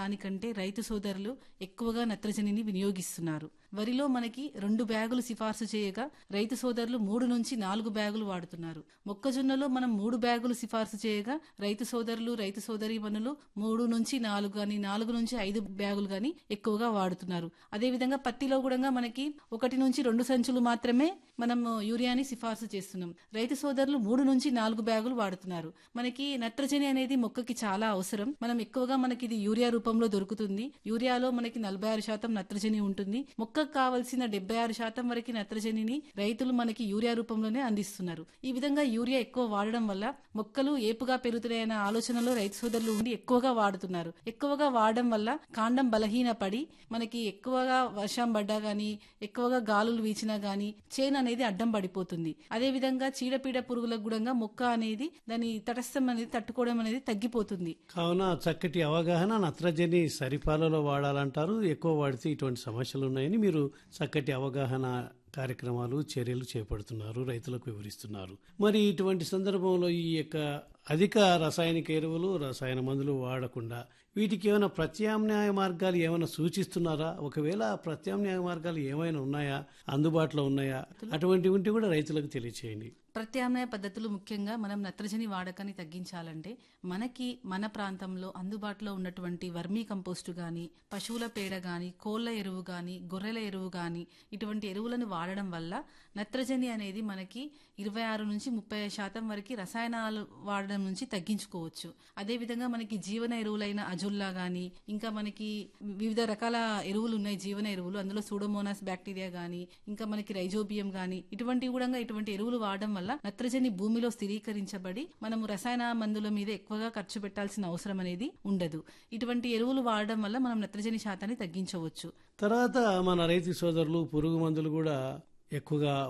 దానికంటే రైతు సోదరులు ఎక్కువగా నత్రజనిని వినియోగిస్తున్నారు వరిలో మనకి రెండు బ్యాగులు సిఫార్సు చేయగా రైతు సోదరులు మూడు నుంచి నాలుగు బ్యాగులు వాడుతున్నారు మొక్కజొన్నలో మనం మూడు బ్యాగులు సిఫార్సు చేయగా రైతు సోదరులు రైతు సోదరి మనులు మూడు నుంచి నాలుగు గాని నాలుగు నుంచి ఐదు బ్యాగులు గాని ఎక్కువగా వాడుతున్నారు అదేవిధంగా పత్తిలో కూడా మనకి ఒకటి నుంచి రెండు సంచులు మాత్రమే మనం యూరియాని సిఫార్సు చేస్తున్నాం రైతు సోదరులు మూడు నుంచి నాలుగు బ్యాగులు వాడుతున్నారు మనకి నత్రజని అనేది మొక్కకి చాలా అవసరం మనం ఎక్కువగా మనకి ఇది యూరియా రూపంలో దొరుకుతుంది యూరియాలో మనకి నలభై ఆరు శాతం నత్రజని ఉంటుంది మొక్కకు కావలసిన డెబ్బై ఆరు శాతం వరకు నత్రజనిని రైతులు మనకి యూరియా రూపంలోనే అందిస్తున్నారు ఈ విధంగా యూరియా ఎక్కువ వాడడం వల్ల మొక్కలు ఏపుగా పెరుగుతున్నాయన్న ఆలోచనలో రైతు సోదరులు ఉండి ఎక్కువగా వాడుతున్నారు ఎక్కువగా వాడడం వల్ల కాండం బలహీనపడి మనకి ఎక్కువగా వర్షం పడ్డా గానీ ఎక్కువగా గాలులు వీచినా గానీ చేను అనేది అడ్డం పడిపోతుంది అదే విధంగా చీడపీడ పురుగులకు కూడా మొక్క అనేది దాని తటస్థం అనేది తట్టుకోవడం అనేది తగ్గిపోతుంది కావున చక్కటి అవగాహన నత్రజని సరిపాలలో వాడాలంటారు ఎక్కువ వాడితే ఇటువంటి సమస్యలు ఉన్నాయని మీరు చక్కటి అవగాహన కార్యక్రమాలు చర్యలు చేపడుతున్నారు రైతులకు వివరిస్తున్నారు మరి ఇటువంటి సందర్భంలో ఈ యొక్క అధిక రసాయనిక ఎరువులు రసాయన మందులు వాడకుండా వీటికి ఏమైనా ప్రత్యామ్నాయ మార్గాలు ఏమైనా సూచిస్తున్నారా ఒకవేళ ప్రత్యామ్నాయ మార్గాలు ఏమైనా ఉన్నాయా అందుబాటులో ఉన్నాయా అటువంటి ఉంటే కూడా రైతులకు తెలియచేయండి ప్రత్యామ్నాయ పద్ధతులు ముఖ్యంగా మనం నత్రజని వాడకాన్ని తగ్గించాలంటే మనకి మన ప్రాంతంలో అందుబాటులో ఉన్నటువంటి వర్మీ కంపోస్టు గాని పశువుల పేడ గాని కోళ్ల ఎరువు గాని గొర్రెల ఎరువు గాని ఇటువంటి ఎరువులను వాడడం వల్ల నత్రజని అనేది మనకి ఇరవై ఆరు నుంచి ముప్పై శాతం వరకు రసాయనాలు వాడడం నుంచి తగ్గించుకోవచ్చు అదేవిధంగా మనకి జీవన ఎరువులైన అజుల్లా గాని ఇంకా మనకి వివిధ రకాల ఎరువులు ఉన్నాయి జీవన ఎరువులు అందులో సూడోమోనాస్ బ్యాక్టీరియా గాని ఇంకా మనకి రైజోబియం గాని ఇటువంటి కూడా ఇటువంటి ఎరువులు వాడడం వల్ల నత్రజని భూమిలో స్థిరీకరించబడి మనము రసాయన మందుల మీద ఎక్కువగా ఖర్చు పెట్టాల్సిన అవసరం అనేది ఉండదు ఇటువంటి ఎరువులు వాడడం వల్ల మనం నత్రజని శాతాన్ని తగ్గించవచ్చు తర్వాత మన రైతు సోదరులు పురుగు మందులు కూడా ఎక్కువగా